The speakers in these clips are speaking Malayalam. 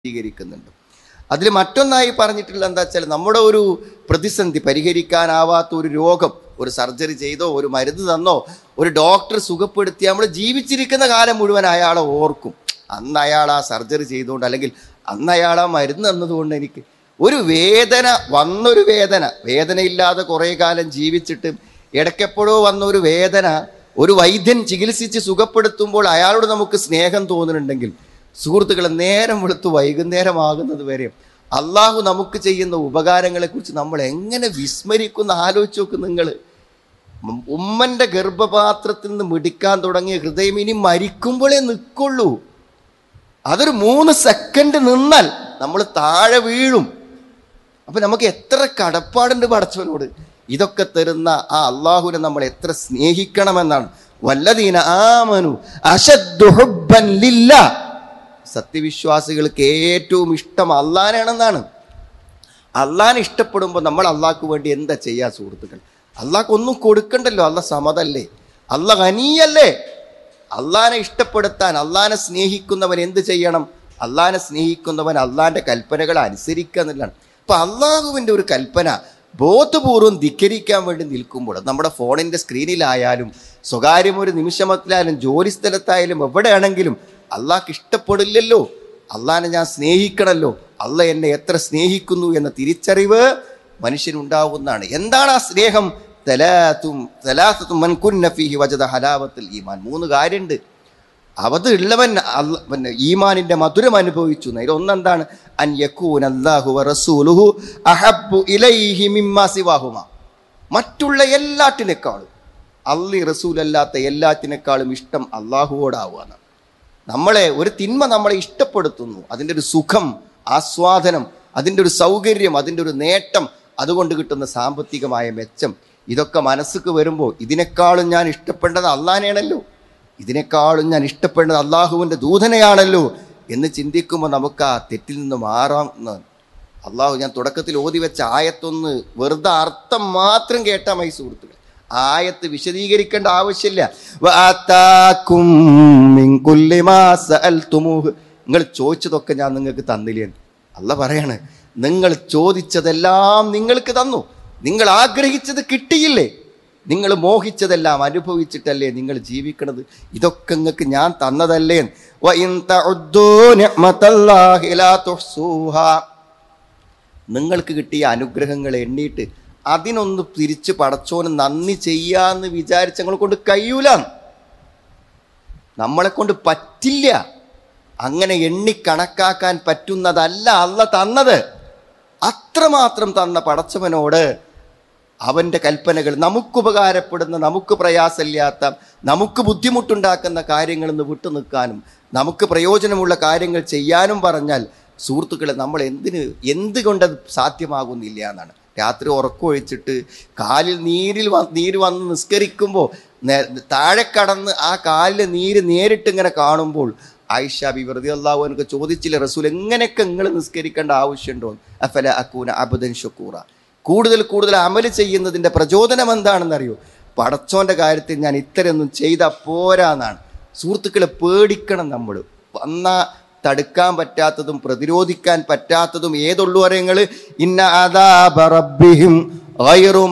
സ്വീകരിക്കുന്നുണ്ട് അതിൽ മറ്റൊന്നായി പറഞ്ഞിട്ടുള്ള എന്താ വെച്ചാൽ നമ്മുടെ ഒരു പ്രതിസന്ധി പരിഹരിക്കാനാവാത്ത ഒരു രോഗം ഒരു സർജറി ചെയ്തോ ഒരു മരുന്ന് തന്നോ ഒരു ഡോക്ടർ സുഖപ്പെടുത്തി നമ്മൾ ജീവിച്ചിരിക്കുന്ന കാലം മുഴുവൻ അയാളെ ഓർക്കും അന്ന് അയാൾ ആ സർജറി ചെയ്തുകൊണ്ട് അല്ലെങ്കിൽ അന്ന് അയാൾ ആ മരുന്ന് തന്നതുകൊണ്ട് എനിക്ക് ഒരു വേദന വന്നൊരു വേദന വേദനയില്ലാതെ കുറേ കാലം ജീവിച്ചിട്ട് ഇടയ്ക്കെപ്പോഴോ വന്ന ഒരു വേദന ഒരു വൈദ്യൻ ചികിത്സിച്ച് സുഖപ്പെടുത്തുമ്പോൾ അയാളോട് നമുക്ക് സ്നേഹം തോന്നുന്നുണ്ടെങ്കിൽ സുഹൃത്തുക്കളെ നേരം വെളുത്ത് വൈകുന്നേരമാകുന്നത് വരെ അള്ളാഹു നമുക്ക് ചെയ്യുന്ന ഉപകാരങ്ങളെക്കുറിച്ച് നമ്മൾ എങ്ങനെ വിസ്മരിക്കുന്ന ആലോചിച്ച് നോക്ക് നിങ്ങൾ ഉമ്മന്റെ ഗർഭപാത്രത്തിൽ നിന്ന് മിടിക്കാൻ തുടങ്ങിയ ഹൃദയം ഇനി മരിക്കുമ്പോഴേ നിൽക്കുള്ളൂ അതൊരു മൂന്ന് സെക്കൻഡ് നിന്നാൽ നമ്മൾ താഴെ വീഴും അപ്പൊ നമുക്ക് എത്ര കടപ്പാടുണ്ട് പടച്ചവനോട് ഇതൊക്കെ തരുന്ന ആ അള്ളാഹുവിനെ നമ്മൾ എത്ര സ്നേഹിക്കണമെന്നാണ് വല്ലതീന ആമനു അശദ്ദു ഹുബ്ബൻ ലില്ലാ സത്യവിശ്വാസികൾക്ക് ഏറ്റവും ഇഷ്ടം അള്ളാനാണെന്നാണ് അള്ളാനെ ഇഷ്ടപ്പെടുമ്പോൾ നമ്മൾ അള്ളാഹ്ക്ക് വേണ്ടി എന്താ ചെയ്യാ സുഹൃത്തുക്കൾ അള്ളാഹ്ക്ക് ഒന്നും കൊടുക്കണ്ടല്ലോ അല്ല സമതല്ലേ അല്ല ഖനിയല്ലേ അള്ളാനെ ഇഷ്ടപ്പെടുത്താൻ അള്ളാനെ സ്നേഹിക്കുന്നവൻ എന്ത് ചെയ്യണം അള്ളാനെ സ്നേഹിക്കുന്നവൻ അള്ളാന്റെ കൽപ്പനകൾ അനുസരിക്കുക എന്നുള്ളതാണ് അപ്പൊ അള്ളാഹുവിൻ്റെ ഒരു കൽപ്പന ബോധപൂർവം ധിക്കരിക്കാൻ വേണ്ടി നിൽക്കുമ്പോൾ അത് നമ്മുടെ ഫോണിന്റെ സ്ക്രീനിലായാലും സ്വകാര്യം ഒരു നിമിഷമത്തിലായാലും ജോലി സ്ഥലത്തായാലും എവിടെയാണെങ്കിലും അള്ളാഹ്ക്ക് ഇഷ്ടപ്പെടില്ലല്ലോ അള്ളാനെ ഞാൻ സ്നേഹിക്കണമല്ലോ അല്ല എന്നെ എത്ര സ്നേഹിക്കുന്നു എന്ന തിരിച്ചറിവ് മനുഷ്യനുണ്ടാവുന്നതാണ് എന്താണ് ആ സ്നേഹം തലാത്തും തലാത്തും മൻകുന്ന ഫീഹി വജദ ഹലാവത്തുൽ ഈമാൻ മൂന്ന് കാര്യമുണ്ട് അവത് ഉള്ളവൻ അല്ല പിന്നെ ഈമാനിന്റെ മധുരം അനുഭവിച്ചു അതിൽ ഒന്നെന്താണ് അൻ യക്കൂൻ അല്ലാഹു റസൂലുഹു അഹബ്ബു ഇലൈഹി മിമ്മാ സിവാഹുമ മറ്റുള്ള എല്ലാറ്റിനേക്കാളും അള്ളി റസൂലല്ലാത്ത എല്ലാറ്റിനേക്കാളും ഇഷ്ടം അള്ളാഹുവോടാവുകയാണ് നമ്മളെ ഒരു തിന്മ നമ്മളെ ഇഷ്ടപ്പെടുത്തുന്നു അതിൻ്റെ ഒരു സുഖം ആസ്വാദനം അതിൻ്റെ ഒരു സൗകര്യം അതിൻ്റെ ഒരു നേട്ടം അതുകൊണ്ട് കിട്ടുന്ന സാമ്പത്തികമായ മെച്ചം ഇതൊക്കെ മനസ്സിക്ക് വരുമ്പോൾ ഇതിനേക്കാളും ഞാൻ ഇഷ്ടപ്പെടേണ്ടത് അള്ളാനെയാണല്ലോ ഇതിനേക്കാളും ഞാൻ ഇഷ്ടപ്പെടുന്നത് അള്ളാഹുവിൻ്റെ ദൂതനെയാണല്ലോ എന്ന് ചിന്തിക്കുമ്പോൾ നമുക്ക് ആ തെറ്റിൽ നിന്ന് മാറാം എന്ന് അള്ളാഹു ഞാൻ തുടക്കത്തിൽ ഓതി വെച്ച ആയത്തൊന്ന് വെറുതെ അർത്ഥം മാത്രം കേട്ടാൽ മൈ സുഹൃത്തുക്കൾ ആയത്ത് വിശദീകരിക്കേണ്ട ആവശ്യമില്ല വആതാക്കും മിൻ കുല്ലി മാ സഅൽതുമൂഹ്. നിങ്ങൾ ചോദിച്ചതൊക്കെ ഞാൻ നിങ്ങൾക്ക് തന്നില്ലേ അല്ല പറയാണ് നിങ്ങൾ ചോദിച്ചതെല്ലാം നിങ്ങൾക്ക് തന്നു നിങ്ങൾ ആഗ്രഹിച്ചത് കിട്ടിയില്ലേ നിങ്ങൾ മോഹിച്ചതെല്ലാം അനുഭവിച്ചിട്ടല്ലേ നിങ്ങൾ ജീവിക്കണത് ഇതൊക്കെ നിങ്ങൾക്ക് ഞാൻ തന്നതല്ലേ വഇൻ തഉദ്ദൂ നിഅമതല്ലാഹി ലാ തുഹ്സൂഹാ നിങ്ങൾക്ക് കിട്ടിയ അനുഗ്രഹങ്ങൾ എണ്ണീട്ട് അതിനൊന്ന് തിരിച്ച് പടച്ചോന് നന്ദി ചെയ്യാന്ന് വിചാരിച്ച് ഞങ്ങളെ കൊണ്ട് കഴിയൂല നമ്മളെ കൊണ്ട് പറ്റില്ല അങ്ങനെ എണ്ണി കണക്കാക്കാൻ പറ്റുന്നതല്ല അല്ല തന്നത് അത്രമാത്രം തന്ന പടച്ചവനോട് അവൻ്റെ കൽപ്പനകൾ നമുക്കുപകാരപ്പെടുന്ന നമുക്ക് പ്രയാസമില്ലാത്ത നമുക്ക് ബുദ്ധിമുട്ടുണ്ടാക്കുന്ന കാര്യങ്ങളിൽ നിന്ന് വിട്ടു നിൽക്കാനും നമുക്ക് പ്രയോജനമുള്ള കാര്യങ്ങൾ ചെയ്യാനും പറഞ്ഞാൽ സുഹൃത്തുക്കളെ നമ്മൾ എന്തിന് എന്തുകൊണ്ടത് സാധ്യമാകുന്നില്ല എന്നാണ് രാത്രി ഉറക്കമൊഴിച്ചിട്ട് കാലിൽ നീരിൽ വ നീര് വന്ന് നിസ്കരിക്കുമ്പോൾ നേ- താഴെ കടന്ന് ആ കാലിലെ നീര് നേരിട്ട് ഇങ്ങനെ കാണുമ്പോൾ ആയിഷ ബി വെറുതെ അള്ളാഹു എനിക്ക് ചോദിച്ചില്ല റസൂൽ എങ്ങനെയൊക്കെ നിങ്ങൾ നിസ്കരിക്കേണ്ട ആവശ്യമുണ്ടോ അഫല അക്കൂന അബദൻ ഷക്കൂറ കൂടുതൽ കൂടുതൽ അമല് ചെയ്യുന്നതിൻ്റെ പ്രചോദനം എന്താണെന്നറിയോ പടച്ചോന്റെ കാര്യത്തിൽ ഞാൻ ഇത്തരമൊന്നും ചെയ്ത പോരാന്നാണ് സുഹൃത്തുക്കളെ പേടിക്കണം നമ്മൾ വന്ന തടുക്കാൻ പറ്റാത്തതും പ്രതിരോധിക്കാൻ പറ്റാത്തതും ഏതുള്ളൂ അറിയങ്ങൾ ഇന്ന അദാബ റബ്ബിഹിം ഗൈറു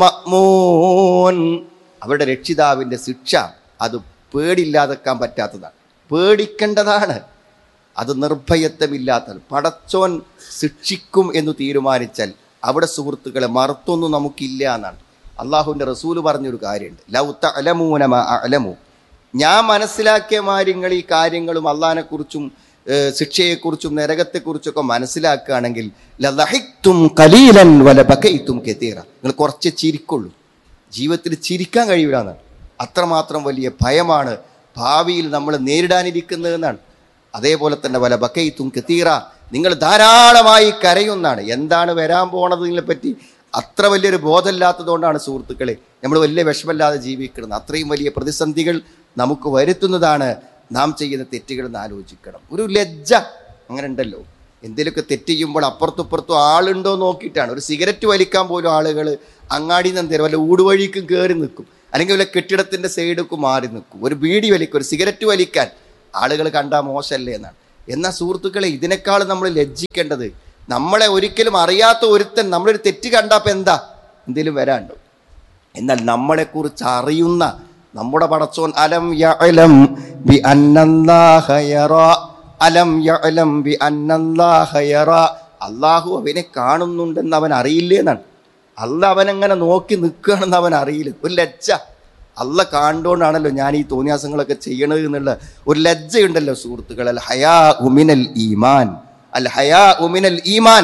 മഅ്മൂൻ അവരുടെ രക്ഷിതാവിൻ്റെ ശിക്ഷ അത് പേടില്ലാതെക്കാൻ പറ്റാത്തതാണ് പേടിക്കേണ്ടതാണ് അത് നിർഭയത്വമില്ലാത്തത് പടച്ചോൻ ശിക്ഷിക്കും എന്ന് തീരുമാനിച്ചാൽ അവിടെ സുഹൃത്തുക്കളെ മറുത്തൊന്നും നമുക്കില്ല എന്നാണ് അള്ളാഹുവിൻ്റെ റസൂല് പറഞ്ഞൊരു കാര്യമുണ്ട് ലൗ തഅലമൂന മാ അഅലമു ഞാൻ മാതിരി നിങ്ങൾ ഈ കാര്യങ്ങളും അള്ളഹാനെക്കുറിച്ചും ഏഹ്, ശിക്ഷയെക്കുറിച്ചും നരകത്തെക്കുറിച്ചൊക്കെ മനസ്സിലാക്കുകയാണെങ്കിൽ ലഹിത്തും കലീലൻ വല ബക്കയിത്തും കെതീറ നിങ്ങൾ കുറച്ച് ചിരിക്കുള്ളൂ ജീവിതത്തിൽ ചിരിക്കാൻ കഴിയില്ല എന്നാണ് അത്രമാത്രം വലിയ ഭയമാണ് ഭാവിയിൽ നമ്മൾ നേരിടാനിരിക്കുന്നതെന്നാണ് അതേപോലെ തന്നെ വല ബക്കയിത്തും കെത്തീറ നിങ്ങൾ ധാരാളമായി കരയുന്നാണ് എന്താണ് വരാൻ പോണതിനെ പറ്റി അത്ര വലിയൊരു ബോധമില്ലാത്തതുകൊണ്ടാണ് സുഹൃത്തുക്കളെ നമ്മൾ വലിയ വിഷമല്ലാതെ ജീവിക്കുന്നത് അത്രയും വലിയ പ്രതിസന്ധികൾ നമുക്ക് വരുത്തുന്നതാണ് നാം ചെയ്യുന്ന തെറ്റുകൾ എന്ന് ആലോചിക്കണം ഒരു ലജ്ജ അങ്ങനെ ഉണ്ടല്ലോ എന്തെങ്കിലുമൊക്കെ തെറ്റ് ചെയ്യുമ്പോൾ അപ്പുറത്തുപ്പുറത്തും ആളുണ്ടോ നോക്കിയിട്ടാണ് ഒരു സിഗരറ്റ് വലിക്കാൻ പോലും ആളുകൾ അങ്ങാടിയിൽ നിന്ന് എന്തേലും വല്ല ഊടുവഴിക്കും കയറി നിൽക്കും അല്ലെങ്കിൽ വല്ല കെട്ടിടത്തിന്റെ സൈഡൊക്കെ മാറി നിൽക്കും ഒരു ബീഡി വലിക്കും ഒരു സിഗരറ്റ് വലിക്കാൻ ആളുകൾ കണ്ടാൽ മോശമല്ലേ എന്നാണ് എന്നാൽ സുഹൃത്തുക്കളെ ഇതിനേക്കാൾ നമ്മൾ ലജ്ജിക്കേണ്ടത് നമ്മളെ ഒരിക്കലും അറിയാത്ത ഒരുത്തൻ നമ്മളൊരു തെറ്റ് കണ്ടപ്പോൾ എന്താ എന്തെങ്കിലും വരാണ്ടോ എന്നാൽ നമ്മളെക്കുറിച്ച് അറിയുന്ന നമ്മുടെ പടച്ചോൻ അലം യഅലം ബി അന്നല്ലാഹ യറ അലം യഅലം ബി അന്നല്ലാഹ യറ അള്ളാഹു അവനെ കാണുന്നുണ്ടെന്ന് അവൻ അറിയില്ലേ എന്നാണ് അല്ല അവനങ്ങനെ നോക്കി നിൽക്കുകയാണെന്ന് അവൻ അറിയില്ല ഒരു ലജ്ജ അല്ല കാണുകൊണ്ടാണല്ലോ ഞാൻ ഈ തോന്നിയാസങ്ങളൊക്കെ ചെയ്യണത് എന്നുള്ള ഒരു ലജ്ജയുണ്ടല്ലോ സുഹൃത്തുക്കൾ അൽ ഹയാ ഉമിനൽ ഈമാൻ അൽ ഹയാ ഉമിനൽ ഈമാൻ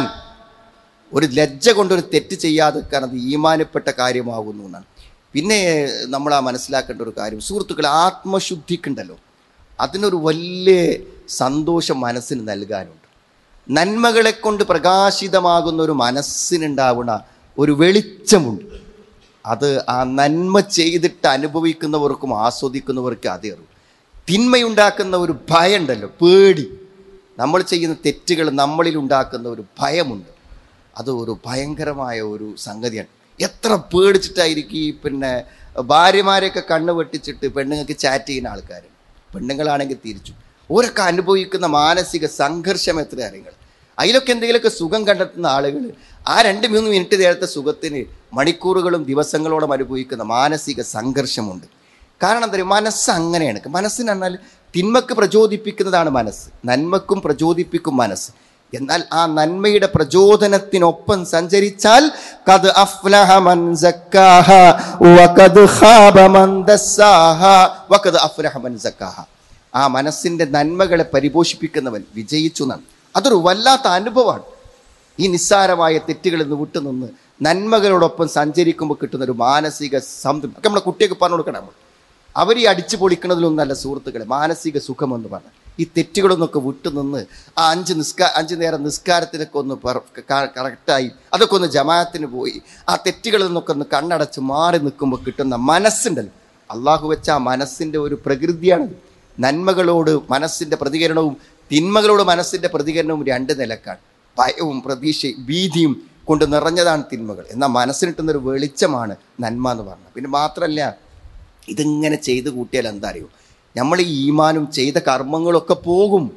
ഒരു ലജ്ജ കൊണ്ടൊരു തെറ്റ് ചെയ്യാതെ അത് ഈമാനപ്പെട്ട കാര്യമാകുന്നു എന്നാണ് പിന്നെ നമ്മൾ ആ മനസ്സിലാക്കേണ്ട ഒരു കാര്യം സുഹൃത്തുക്കളെ ആത്മശുദ്ധിക്കുണ്ടല്ലോ അതിനൊരു വലിയ സന്തോഷം മനസ്സിന് നൽകാനുണ്ട് നന്മകളെ കൊണ്ട് പ്രകാശിതമാകുന്ന ഒരു മനസ്സിനുണ്ടാവുന്ന ഒരു വെളിച്ചമുണ്ട് അത് ആ നന്മ ചെയ്തിട്ട് അനുഭവിക്കുന്നവർക്കും ആസ്വദിക്കുന്നവർക്കും അതേ അറിവും തിന്മയുണ്ടാക്കുന്ന ഒരു ഭയമുണ്ടല്ലോ പേടി നമ്മൾ ചെയ്യുന്ന തെറ്റുകൾ നമ്മളിൽ ഉണ്ടാക്കുന്ന ഒരു ഭയമുണ്ട് അത് ഒരു ഭയങ്കരമായ ഒരു സംഗതിയാണ് എത്ര പേടിച്ചിട്ടായിരിക്കും ഈ പിന്നെ ഭാര്യമാരെയൊക്കെ കണ്ണ് വെട്ടിച്ചിട്ട് പെണ്ണുങ്ങൾക്ക് ചാറ്റ് ചെയ്യുന്ന ആൾക്കാർ പെണ്ണുങ്ങളാണെങ്കിൽ തിരിച്ചു ഓരൊക്കെ അനുഭവിക്കുന്ന മാനസിക സംഘർഷം എത്ര കാര്യങ്ങൾ അതിലൊക്കെ എന്തെങ്കിലുമൊക്കെ സുഖം കണ്ടെത്തുന്ന ആളുകൾ ആ രണ്ട് മൂന്ന് മിനിറ്റ് നേരത്തെ സുഖത്തിന് മണിക്കൂറുകളും ദിവസങ്ങളോളം അനുഭവിക്കുന്ന മാനസിക സംഘർഷമുണ്ട് കാരണം എന്താ പറയുക മനസ്സ് അങ്ങനെയാണ് മനസ്സിന് പറഞ്ഞാൽ തിന്മക്ക് പ്രചോദിപ്പിക്കുന്നതാണ് മനസ്സ് നന്മക്കും പ്രചോദിപ്പിക്കും മനസ്സ് എന്നാൽ ആ നന്മയുടെ പ്രചോദനത്തിനൊപ്പം സഞ്ചരിച്ചാൽ കത് അഫ്ലഹ മൻ സക്കാഹ വഖദ് ഖാബ മൻ ദസ്സാഹ വഖദ് അഫ്ലഹ മൻ സക്കാഹ ആ മനസ്സിന്റെ നന്മകളെ പരിപോഷിപ്പിക്കുന്നവൻ വിജയിച്ചു എന്നാണ് അതൊരു വല്ലാത്ത അനുഭവമാണ് ഈ നിസ്സാരമായ തെറ്റുകളിൽ നിന്ന് വിട്ടുനിന്ന് നന്മകളോടൊപ്പം സഞ്ചരിക്കുമ്പോൾ കിട്ടുന്ന ഒരു മാനസിക സംതൃപ്തി ഒക്കെ നമ്മളെ കുട്ടിയൊക്കെ പറഞ്ഞു കൊടുക്കണം നമ്മൾ അവർ ഈ അടിച്ചു പൊളിക്കുന്നതിലൊന്നല്ല സുഹൃത്തുക്കളെ മാനസിക സുഖമെന്ന് പറഞ്ഞാൽ ഈ തെറ്റുകളൊന്നൊക്കെ വിട്ടുനിന്ന് ആ അഞ്ച് നിസ്കാ അഞ്ച് നേരം നിസ്കാരത്തിനൊക്കെ ഒന്ന് കറക്റ്റായി അതൊക്കെ ഒന്ന് ജമാഅത്തിന് പോയി ആ തെറ്റുകളിൽ നിന്നൊക്കെ ഒന്ന് കണ്ണടച്ച് മാറി നിൽക്കുമ്പോൾ കിട്ടുന്ന മനസ്സുണ്ടല്ലോ അള്ളാഹു വെച്ച ആ മനസ്സിൻ്റെ ഒരു പ്രകൃതിയാണത് നന്മകളോട് മനസ്സിൻ്റെ പ്രതികരണവും തിന്മകളോട് മനസ്സിൻ്റെ പ്രതികരണവും രണ്ട് നിലക്കാണ് ഭയവും പ്രതീക്ഷയും ഭീതിയും കൊണ്ട് നിറഞ്ഞതാണ് തിന്മകൾ എന്നാൽ മനസ്സിന് കിട്ടുന്ന ഒരു വെളിച്ചമാണ് നന്മ എന്ന് പറഞ്ഞത് പിന്നെ മാത്രമല്ല ഇതിങ്ങനെ ചെയ്ത് കൂട്ടിയാൽ എന്താ അറിയോ നമ്മൾ ഈ ഈമാനും ചെയ്ത കർമ്മങ്ങളൊക്കെ പോകും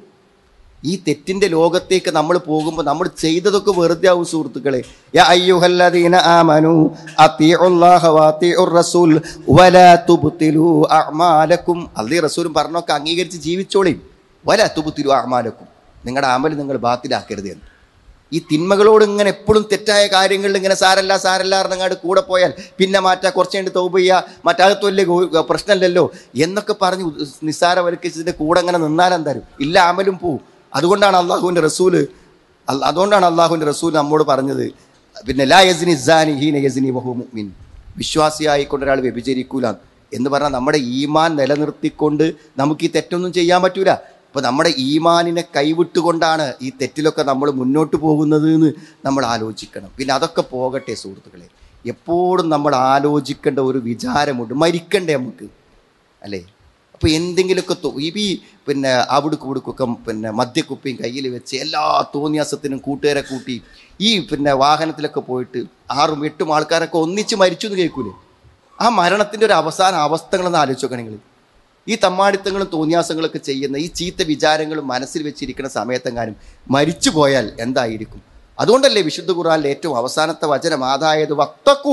ഈ തെറ്റിന്റെ ലോകത്തേക്ക് നമ്മൾ പോകുമ്പോൾ നമ്മൾ ചെയ്തതൊക്കെ വെറുതെ ആവും സുഹൃത്തുക്കളെ യാ അയ്യുഹല്ലദീന ആമനു അത്തിഉല്ലാഹ വഅത്തിഉർ റസൂൽ വലാ തുബ്തിലു അഅമാലക്കും അള്ളി റസൂലും പറഞ്ഞൊക്കെ അംഗീകരിച്ച് ജീവിച്ചോളിയും വലാ തുബ്തിലു അഅമാലക്കും നിങ്ങളുടെ അമൽ നിങ്ങൾ ബാത്തിലാക്കരുത് എന്ന് ഈ തിന്മകളോട് ഇങ്ങനെ എപ്പോഴും തെറ്റായ കാര്യങ്ങളിൽ ഇങ്ങനെ സാരല്ല സാരല്ല പറഞ്ഞങ്ങാട് കൂടെ പോയാൽ പിന്നെ മാറ്റാ കുറച്ച് കഴിഞ്ഞ് തൗബ ചെയ്യുക മറ്റകത്ത് വലിയ ഗോ- പ്രശ്നമില്ലല്ലോ എന്നൊക്കെ പറഞ്ഞ് നിസ്സാരവൽക്കരിച്ചതിൻ്റെ കൂടെ അങ്ങനെ നിന്നാലെന്താരും ഇല്ല അമലും പോവും അതുകൊണ്ടാണ് അള്ളാഹുവിൻ്റെ റസൂല് അല്ല- അതുകൊണ്ടാണ് അള്ളാഹുവിൻ്റെ റസൂൽ നമ്മോട് പറഞ്ഞത് പിന്നെ ലാ യസ്നി സാനി ഹീന യസ്നി വഹു മുഅ്മിൻ വിശ്വാസിയായിക്കൊണ്ട് ഒരാൾ വ്യഭിചരിക്കൂല എന്ന് പറഞ്ഞാൽ നമ്മുടെ ഈമാൻ നിലനിർത്തിക്കൊണ്ട് നമുക്ക് ഈ തെറ്റൊന്നും ചെയ്യാൻ പറ്റൂല അപ്പോൾ നമ്മുടെ ഈമാനിനെ കൈവിട്ടുകൊണ്ടാണ് ഈ തെറ്റിലൊക്കെ നമ്മൾ മുന്നോട്ട് പോകുന്നത് എന്ന് നമ്മൾ ആലോചിക്കണം പിന്നെ അതൊക്കെ പോകട്ടെ സുഹൃത്തുക്കളെ എപ്പോഴും നമ്മൾ ആലോചിക്കേണ്ട ഒരു വിചാരമുണ്ട് മരിക്കണ്ടേ നമുക്ക് അല്ലേ അപ്പോൾ എന്തെങ്കിലുമൊക്കെ തോ ഈ ഈ പിന്നെ അവിടുക്ക് ഇവിടുക്കൊക്കെ പിന്നെ മദ്യക്കുപ്പിയും കയ്യിൽ വെച്ച് എല്ലാ തോന്നിയാസത്തിനും കൂട്ടുകാരെ കൂട്ടി ഈ പിന്നെ വാഹനത്തിലൊക്കെ പോയിട്ട് ആറും എട്ടും ആൾക്കാരൊക്കെ ഒന്നിച്ച് മരിച്ചു എന്ന് കേൾക്കൂലേ ആ മരണത്തിൻ്റെ ഒരു അവസാന അവസ്ഥകളൊന്ന് ആലോചിച്ച് നോക്കണം നിങ്ങൾ ഈ തമ്മാടിത്തങ്ങളും തോന്നിയാസങ്ങളൊക്കെ ചെയ്യുന്ന ഈ ചീത്ത വിചാരങ്ങളും മനസ്സിൽ വെച്ചിരിക്കുന്ന സമയത്തെങ്ങാനും മരിച്ചു പോയാൽ എന്തായിരിക്കും അതുകൊണ്ടല്ലേ വിശുദ്ധ ഖുർആനിലെ ഏറ്റവും അവസാനത്തെ വചനം അതായത് വത്തക്കൂ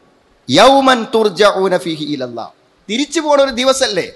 യൗമൻ തുർജഊന ഫീഹി ഇലല്ലാ തിരിച്ചു പോണ ഒരു ദിവസല്ലേ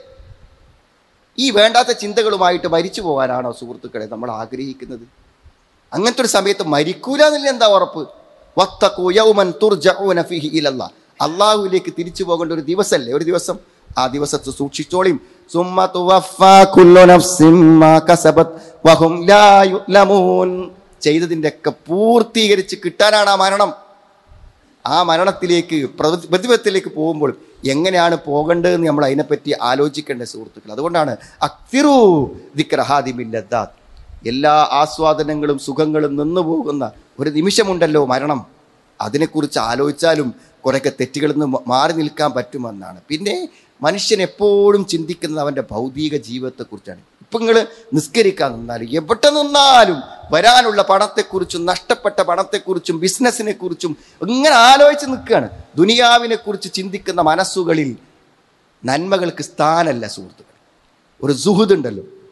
ഈ വേണ്ടാത്ത ചിന്തകളുമായിട്ട് മരിച്ചു പോകാനാണോ സുഹൃത്തുക്കളെ നമ്മൾ ആഗ്രഹിക്കുന്നത് അങ്ങനത്തെ ഒരു സമയത്ത് മരിക്കൂല എന്നില്ല എന്താ ഉറപ്പ് വത്തക്കൂ യൗമൻ തുർജഊന ഫീഹി ഇലല്ലാ അള്ളാഹുവിലേക്ക് തിരിച്ചു പോകേണ്ട ഒരു ദിവസമല്ലേ ഒരു ദിവസം ആ ദിവസത്തെ സൂക്ഷിച്ചോളിയും സുമ്മ തുവഫാ കുല്ലു നഫ്സിൻ മാ കസബത് വഹും ലാ യുഅ്ലമൂൻ ചെയ്തതിൻ്റെ ഒക്കെ പൂർത്തീകരിച്ച് കിട്ടാനാണ് ആ മരണം ആ മരണത്തിലേക്ക് പ്രതി- പ്രതിഫലത്തിലേക്ക് പോകുമ്പോൾ എങ്ങനെയാണ് പോകേണ്ടതെന്ന് നമ്മൾ അതിനെപ്പറ്റി ആലോചിക്കേണ്ട സുഹൃത്തുക്കൾ അതുകൊണ്ടാണ് അക്തിറു ദിക്രഹാദിമില്ലദ്ദാത്ത് എല്ലാ ആസ്വാദനങ്ങളും സുഖങ്ങളും നിന്നു പോകുന്ന ഒരു നിമിഷമുണ്ടല്ലോ മരണം അതിനെക്കുറിച്ച് ആലോചിച്ചാലും കുറേയൊക്കെ തെറ്റുകളിൽ നിന്ന് മ- മാറി നിൽക്കാൻ പറ്റുമെന്നാണ് പിന്നെ മനുഷ്യൻ എപ്പോഴും ചിന്തിക്കുന്നത് അവൻ്റെ ഭൗതിക ജീവിതത്തെക്കുറിച്ചാണ് ഇപ്പം നിങ്ങൾ നിസ്കരിക്കാൻ നിന്നാലും എവിടെ നിന്നാലും വരാനുള്ള പണത്തെക്കുറിച്ചും നഷ്ടപ്പെട്ട പണത്തെക്കുറിച്ചും ബിസിനസ്സിനെ കുറിച്ചും ഇങ്ങനെ ആലോചിച്ച് നിൽക്കുകയാണ് ദുനിയാവിനെ കുറിച്ച് ചിന്തിക്കുന്ന മനസ്സുകളിൽ നന്മകൾക്ക് സ്ഥാനമല്ല സുഹൃത്തുക്കൾ ഒരു സുഹൃത് ഉണ്ടല്ലോ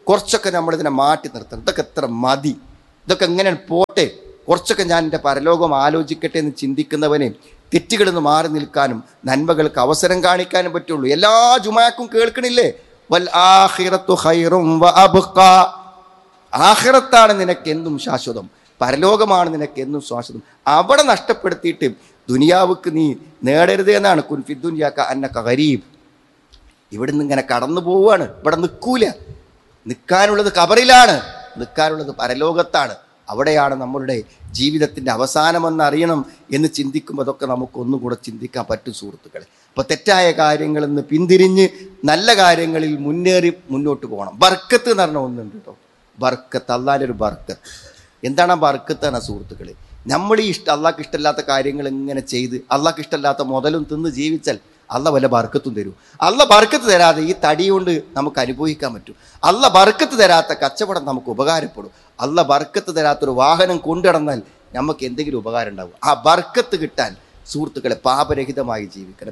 കുറച്ചൊക്കെ നമ്മളിതിനെ മാറ്റി നിർത്തണം ഇതൊക്കെ എത്ര മതി ഇതൊക്കെ എങ്ങനെ പോട്ടെ കുറച്ചൊക്കെ ഞാൻ എൻ്റെ പരലോകം ആലോചിക്കട്ടെ എന്ന് ചിന്തിക്കുന്നവനെ തെറ്റുകളിൽ നിന്ന് മാറി നിൽക്കാനും നന്മകൾക്ക് അവസരം കാണിക്കാനും പറ്റുള്ളൂ എല്ലാ ജുമാക്കും കേൾക്കണില്ലേ വൽ ആഖിറത്തു ഖൈറും വ അബ്ഖാ ആഖിറത്താണ് നിനക്ക് എന്നും ശാശ്വതം പരലോകമാണ് നിനക്ക് എന്നും ശാശ്വതം അവിടെ നഷ്ടപ്പെടുത്തിയിട്ട് ദുനിയാവുക്ക് നീ നേടരുത് എന്നാണ് കുൻഫി ദുനിയാക്ക അന്നക്ക ഗരീബ് ഇവിടുന്ന് ഇങ്ങനെ കടന്നു പോവുകയാണ് ഇവിടെ നിൽക്കൂല നിൽക്കാനുള്ളത് കബറിലാണ് നിൽക്കാനുള്ളത് പരലോകത്താണ് അവിടെയാണ് നമ്മളുടെ ജീവിതത്തിൻ്റെ അവസാനമെന്ന് അറിയണം എന്ന് ചിന്തിക്കുമ്പോൾ അതൊക്കെ നമുക്ക് ഒന്നും കൂടെ ചിന്തിക്കാൻ പറ്റും സുഹൃത്തുക്കളെ അപ്പോൾ തെറ്റായ കാര്യങ്ങളിൽ നിന്ന് പിന്തിരിഞ്ഞ് നല്ല കാര്യങ്ങളിൽ മുന്നേറി മുന്നോട്ട് പോകണം ബർക്കത്ത് എന്ന് പറഞ്ഞ ഒന്നുണ്ട് കേട്ടോ ബർക്കത്ത് അള്ളാൻ്റെ ഒരു ബർക്കത്ത് എന്താണ് ആ ബർക്കത്ത് എന്ന സുഹൃത്തുക്കളെ നമ്മൾ ഈ ഇഷ്ടം അള്ളാഹ്ക്ക് ഇഷ്ടമില്ലാത്ത കാര്യങ്ങൾ ഇങ്ങനെ ചെയ്ത് അള്ളാഹ്ക്ക് ഇഷ്ടമില്ലാത്ത മുതലും തിന്ന് ജീവിച്ചാൽ അള്ള വല്ല ബർക്കത്തും തരും അള്ള ബർക്കത്ത് തരാതെ ഈ തടി കൊണ്ട് നമുക്ക് അനുഭവിക്കാൻ പറ്റും അള്ള ബർക്കത്ത് തരാത്ത കച്ചവടം നമുക്ക് ഉപകാരപ്പെടും അള്ള ബർക്കത്ത് തരാത്തൊരു വാഹനം കൊണ്ടുനടന്നാൽ നമുക്ക് എന്തെങ്കിലും ഉപകാരം ഉണ്ടാവും ആ ബർക്കത്ത് കിട്ടാൻ സുഹൃത്തുക്കളെ പാപരഹിതമായി ജീവിക്കണം